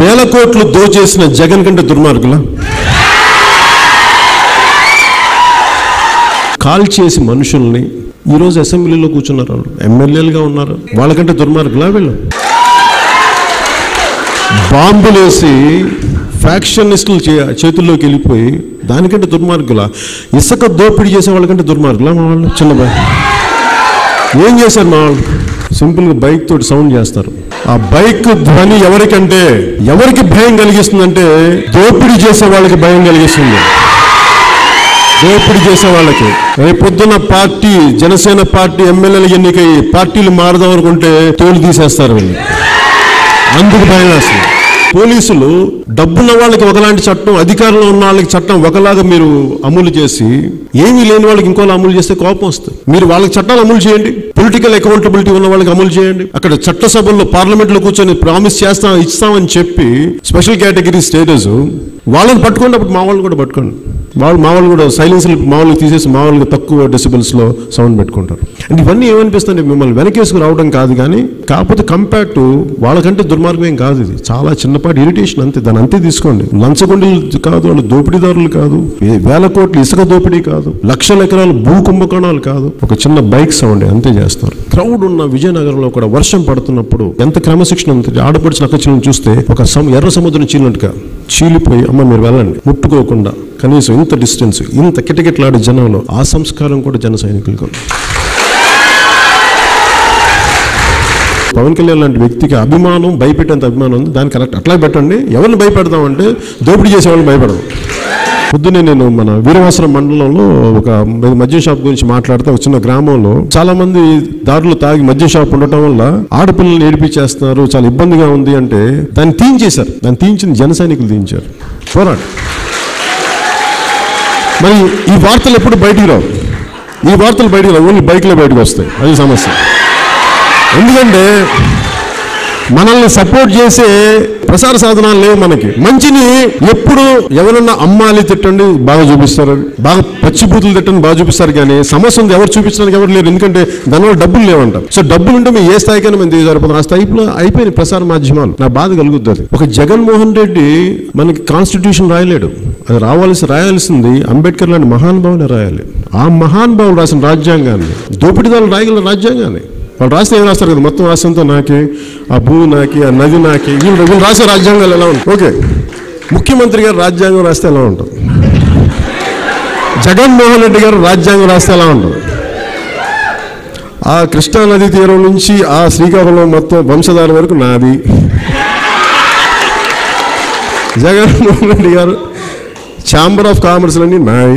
వేల కోట్లు దోచేసిన జగన్ కంటే దుర్మార్గులా కాల్ చేసి మనుషుల్ని ఈరోజు అసెంబ్లీలో కూర్చున్నారు వాళ్ళు ఎమ్మెల్యేలుగా ఉన్నారు వాళ్ళకంటే దుర్మార్గులా వీళ్ళు బాంబులేసి ఫ్యాక్షనిస్టులు చే చేతుల్లోకి వెళ్ళిపోయి దానికంటే దుర్మార్గుల ఇసుక దోపిడీ చేసే వాళ్ళకంటే దుర్మార్గులా మా వాళ్ళు చిన్న బాయ్ ఏం చేశారు మా వాళ్ళు సింపుల్గా బైక్ తోటి సౌండ్ చేస్తారు ఆ బైక్ ధ్వని ఎవరికంటే ఎవరికి భయం కలిగిస్తుందంటే దోపిడీ చేసే వాళ్ళకి భయం కలిగిస్తుంది దోపిడీ చేసే వాళ్ళకి రేపు పొద్దున్న పార్టీ జనసేన పార్టీ ఎమ్మెల్యేల ఎన్నికై పార్టీలు మారదాం అనుకుంటే తోలు తీసేస్తారు వీళ్ళు అందుకు భయం వేస్తుంది పోలీసులు డబ్బున్న వాళ్ళకి ఒకలాంటి చట్టం అధికారంలో ఉన్న వాళ్ళకి చట్టం ఒకలాగా మీరు అమలు చేసి ఏమీ లేని వాళ్ళకి ఇంకోలా అమలు చేస్తే కోపం వస్తుంది మీరు వాళ్ళకి చట్టాలు అమలు చేయండి పొలిటికల్ అకౌంటబిలిటీ ఉన్న వాళ్ళకి అమలు చేయండి అక్కడ చట్టసభల్లో పార్లమెంట్లో కూర్చొని ప్రామిస్ చేస్తాం ఇస్తామని చెప్పి స్పెషల్ కేటగిరీ స్టేటస్ వాళ్ళని పట్టుకోండి అప్పుడు మా వాళ్ళని కూడా పట్టుకోండి వాళ్ళు మా వాళ్ళు కూడా సైలెన్స్ మా వాళ్ళకి తీసేసి మా వాళ్ళకి తక్కువ డెసిబుల్స్లో సౌండ్ పెట్టుకుంటారు అంటే ఇవన్నీ ఏమనిపిస్తుంది మిమ్మల్ని వెనకేసుకు రావడం కాదు కానీ కాకపోతే కంపేర్ టు వాళ్ళకంటే దుర్మార్గం ఏం కాదు ఇది చాలా చిన్నపాటి ఇరిటేషన్ అంతే దాన్ని అంతే తీసుకోండి లంచగొండలు కాదు వాళ్ళు దోపిడీదారులు కాదు ఏ- వేల కోట్ల ఇసుక దోపిడీ కాదు లక్షల ఎకరాలు భూ కుంభకోణాలు కాదు ఒక చిన్న బైక్ సౌండ్ అంతే చేస్తారు క్రౌడ్ ఉన్న విజయనగరంలో కూడా వర్షం పడుతున్నప్పుడు ఎంత క్రమశిక్షణ ఉంది ఆడపడిచిన అక్కచెల్లను చూస్తే ఒక సమ ఎర్ర సముద్రం చీలినట్టుగా చీలిపోయి అమ్మ మీరు వెళ్ళండి ముట్టుకోకుండా కనీసం ఇంత డిస్టెన్స్ ఇంత కిటకిటలాడే జనంలో ఆ సంస్కారం కూడా జన సైనికులకు ఉంది. పవన్ కళ్యాణ్ లాంటి వ్యక్తికి అభిమానం భయపెట్టేంత అభిమానం ఉంది దాన్ని కరెక్ట్ అట్లా పెట్టండి ఎవరిని భయపెడతామంటే దోపిడీ చేసే వాళ్ళని భయపడదు పొద్దున్నే నేను మన వీరవాసరం మండలంలో ఒక మద్యం షాప్ గురించి మాట్లాడితే ఒక చిన్న గ్రామంలో చాలా మంది దారులు తాగి మద్యం షాప్ ఉండటం వల్ల ఆడపిల్లల్ని ఏడిపించేస్తున్నారు చాలా ఇబ్బందిగా ఉంది అంటే దాన్ని తీయించేశారు దాన్ని తీయించిన జన సైనికులు తీయించారు పోరాడు మరి ఈ వార్తలు ఎప్పుడు బయటికి రావు ఈ వార్తలు బయటికి రావు ఓన్లీ బైక్లో బయటకు వస్తాయి అది సమస్య ఎందుకంటే మనల్ని సపోర్ట్ చేసే ప్రసార సాధనాలు లేవు మనకి మంచిని ఎప్పుడు ఎవరన్నా అమ్మాలి తిట్టండి బాగా చూపిస్తారు అది. బాగా పచ్చిబూతులు తిట్టండి బాగా చూపిస్తారు కానీ సమస్య ఉంది ఎవరు చూపించడానికి ఎవరు లేరు ఎందుకంటే దానివల్ల డబ్బులు లేవంట సో డబ్బులు ఉంటే మేము ఏ స్థాయికైనా మేము దిగజారిపోతాం ఆ స్థాయిలో అయిపోయిన ప్రసార మాధ్యమాలు నా బాధ కలుగుద్ది అది. ఒక జగన్మోహన్ రెడ్డి మనకి కాన్స్టిట్యూషన్ రాయలేడు అది రావాల్సి రాయాల్సింది అంబేద్కర్ లాంటి మహానుభావుని రాయాలి ఆ మహానుభావులు రాసిన రాజ్యాంగాన్ని దోపిడీదారులు రాయగల రాజ్యాంగాన్ని వాళ్ళు రాస్తే ఏం రాస్తారు కదా మొత్తం రాసినంత నాకే ఆ భూమి నాకి ఆ నది నాకి వీళ్ళు వీళ్ళు రాసే రాజ్యాంగాలు ఎలా ఉంటాయి ఓకే ముఖ్యమంత్రి గారు రాజ్యాంగం రాస్తే ఎలా ఉంటుంది జగన్మోహన్ రెడ్డి గారు రాజ్యాంగం రాస్తే ఎలా ఉంటుంది ఆ కృష్ణా నది తీరం నుంచి ఆ శ్రీకాకుళం మొత్తం వంశధార వరకు నాది జగన్మోహన్ రెడ్డి గారు ఛాంబర్ ఆఫ్ కామర్స్ అన్ని నావి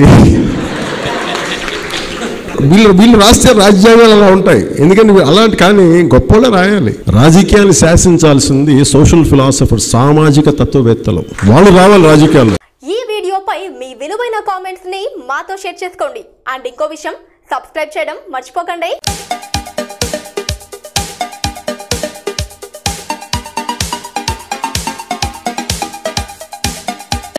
వీళ్ళు వీళ్ళు రాస్తే రాజ్యాంగాలు అలా ఉంటాయి ఎందుకంటే వీ- అలాంటి కానీ గొప్పలే రాయాలి రాజకీయాన్ని శాసించాల్సింది సోషల్ ఫిలాసఫర్ సామాజిక తత్వవేత్తలు వాళ్ళు రావాలి రాజకీయాల్లో ఈ వీడియోపై మీ విలువైన కామెంట్స్ ని మాతో షేర్ చేసుకోండి అండ్ ఇంకో విషయం సబ్స్క్రైబ్ చేయడం మర్చిపోకండి